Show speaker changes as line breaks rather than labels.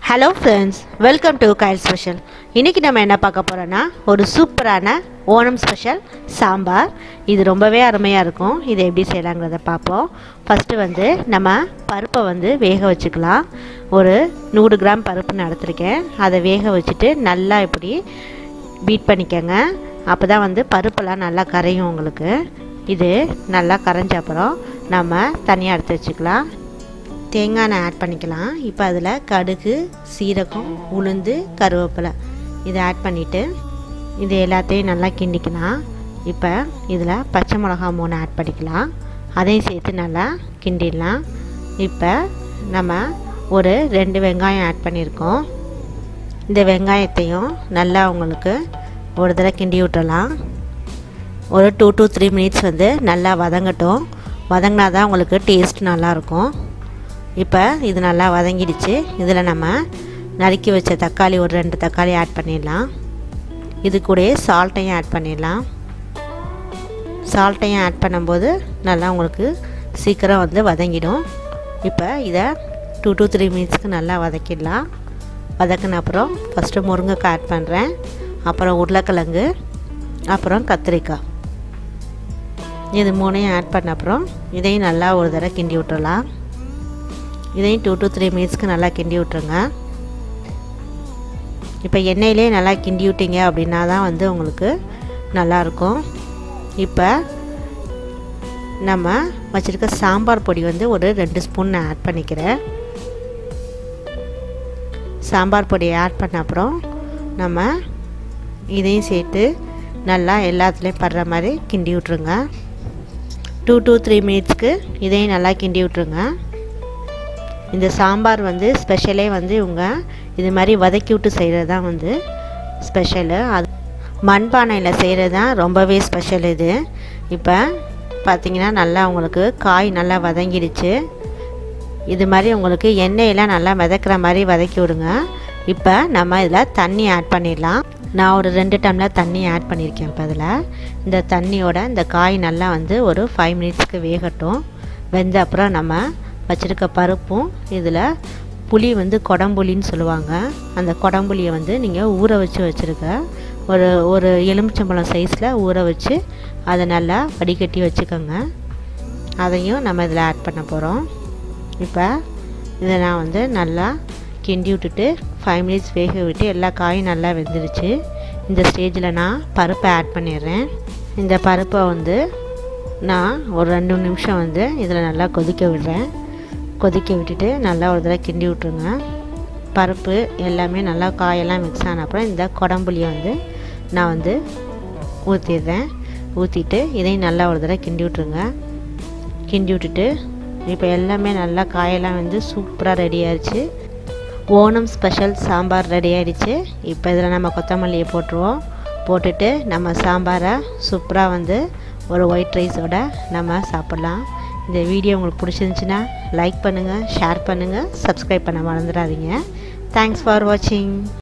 hello friends welcome to Kayal special இன்றைக்கி நம்ம என்ன பார்க்க போகிறோன்னா ஒரு சூப்பரான ஓணம் ஸ்பெஷல் சாம்பார் இது ரொம்பவே அருமையாக இருக்கும் இதை எப்படி செய்யலாங்கிறத பார்ப்போம் ஃபஸ்ட்டு வந்து நம்ம பருப்பை வந்து வேக வச்சுக்கலாம் ஒரு நூறு கிராம் பருப்பு நடத்திருக்கேன் அதை வேக வச்சுட்டு நல்லா இப்படி பீட் பண்ணிக்கோங்க அப்போ தான் வந்து பருப்பெல்லாம் நல்லா கரையும் உங்களுக்கு இது நல்லா கரைஞ்ச அப்புறம் நம்ம தனியாக எடுத்து வச்சுக்கலாம் தேங்காய் எண்ணெய் ஆட் பண்ணிக்கலாம் இப்போ அதில் கடுகு சீரகம் உளுந்து கருவேப்பிலை இதை ஆட் பண்ணிவிட்டு இது எல்லாத்தையும் நல்லா கிண்டிக்கலாம் இப்போ இதில் பச்சை மிளகா மூணு ஆட் பண்ணிக்கலாம் அதையும் சேர்த்து நல்லா கிண்டிடலாம் இப்போ நம்ம ஒரு ரெண்டு வெங்காயம் ஆட் பண்ணியிருக்கோம் இந்த வெங்காயத்தையும் நல்லா உங்களுக்கு ஒரு தடவை கிண்டி விட்டுறலாம் ஒரு டூ டு த்ரீ மினிட்ஸ் வந்து நல்லா வதங்கட்டும் வதங்கினா தான் உங்களுக்கு டேஸ்ட் நல்லாயிருக்கும் இப்போ இது நல்லா வதங்கிடுச்சு இதில் நம்ம நறுக்கி வச்ச தக்காளி ஒரு ரெண்டு தக்காளி ஆட் பண்ணிடலாம் இது கூட சால்ட்டையும் ஆட் பண்ணிடலாம் சால்ட்டையும் ஆட் பண்ணும்போது நல்லா உங்களுக்கு சீக்கிரம் வந்து வதங்கிடும் இப்போ இதை டூ டு த்ரீ மினிட்ஸ்க்கு நல்லா வதக்கிடலாம் வதக்கின அப்புறம் ஃபஸ்ட்டு முருங்கைக்காய் ஆட் பண்ணுறேன் அப்புறம் உருளைக்கிழங்கு அப்புறம் கத்திரிக்காய் இது மூணையும் ஆட் பண்ண அப்புறம் இதையும் நல்லா ஒரு தடவை கிண்டி விட்டுறலாம் இதையும் டூ டு த்ரீ மினிட்ஸ்க்கு நல்லா கிண்டி விட்ருங்க இப்போ எண்ணெயிலே நல்லா கிண்டி விட்டீங்க அப்படின்னா தான் வந்து உங்களுக்கு நல்லாயிருக்கும் இப்போ நம்ம வச்சுருக்க சாம்பார் பொடி வந்து ஒரு ரெண்டு ஸ்பூன் நான் ஆட் பண்ணிக்கிறேன் சாம்பார் பொடியை ஆட் பண்ண அப்புறம் நம்ம இதையும் சேர்த்து நல்லா எல்லாத்துலேயும் படுற மாதிரி கிண்டி விட்ருங்க டூ டூ த்ரீ மினிட்ஸ்க்கு இதையும் நல்லா கிண்டி விட்ருங்க இந்த சாம்பார் வந்து ஸ்பெஷலே வந்து இவங்க இது மாதிரி வதக்கி விட்டு செய்கிறது தான் வந்து ஸ்பெஷலு அது மண்பானையில் செய்கிறது தான் ரொம்பவே ஸ்பெஷல் இது இப்போ பார்த்திங்கன்னா நல்லா உங்களுக்கு காய் நல்லா வதங்கிடுச்சு இது மாதிரி உங்களுக்கு எண்ணெயெல்லாம் நல்லா மிதக்கிற மாதிரி வதக்கி விடுங்க இப்போ நம்ம இதில் தண்ணி ஆட் பண்ணிடலாம் நான் ஒரு ரெண்டு டம்ளர் தண்ணி ஆட் பண்ணியிருக்கேன் இப்போ அதில் இந்த தண்ணியோட இந்த காய் நல்லா வந்து ஒரு ஃபைவ் மினிட்ஸ்க்கு வேகட்டும் வெந்த அப்புறம் நம்ம வச்சுருக்க பருப்பும் இதில் புளி வந்து கொடம்புளின்னு சொல்லுவாங்க அந்த கொடம்புளியை வந்து நீங்கள் ஊற வச்சு வச்சுருக்க ஒரு ஒரு எலுமிச்சம்பழம் சைஸில் ஊற வச்சு அதை நல்லா வடிகட்டி வச்சுக்கோங்க அதையும் நம்ம இதில் ஆட் பண்ண போகிறோம் இப்போ இதை நான் வந்து நல்லா கிண்டி விட்டுட்டு ஃபைவ் மினிட்ஸ் வேக விட்டு எல்லா காயும் நல்லா வெந்துடுச்சு இந்த ஸ்டேஜில் நான் பருப்பை ஆட் பண்ணிடுறேன் இந்த பருப்பை வந்து நான் ஒரு ரெண்டு நிமிஷம் வந்து இதில் நல்லா கொதிக்க விடுறேன் கொதிக்க விட்டுட்டு நல்லா ஒரு தடவை கிண்டி விட்ருங்க பருப்பு எல்லாமே நல்லா காயெல்லாம் மிக்ஸ் ஆன அப்புறம் இந்த குடம்புளியை வந்து நான் வந்து ஊற்றிடுறேன் ஊற்றிட்டு இதையும் நல்லா ஒரு தடவை கிண்டி விட்ருங்க கிண்டி விட்டுட்டு இப்போ எல்லாமே நல்லா காயெல்லாம் வந்து சூப்பராக ரெடி ஆயிடுச்சு ஓணம் ஸ்பெஷல் சாம்பார் ரெடி ஆகிடுச்சு இப்போ இதில் நம்ம கொத்தமல்லியை போட்டுருவோம் போட்டுட்டு நம்ம சாம்பாரை சூப்பராக வந்து ஒரு ஒயிட் ரைஸோட நம்ம சாப்பிட்லாம் இந்த வீடியோ உங்களுக்கு பிடிச்சிருந்துச்சின்னா லைக் பண்ணுங்கள் ஷேர் பண்ணுங்கள் சப்ஸ்கிரைப் பண்ண மறந்துடாதீங்க தேங்க்ஸ் ஃபார் வாட்சிங்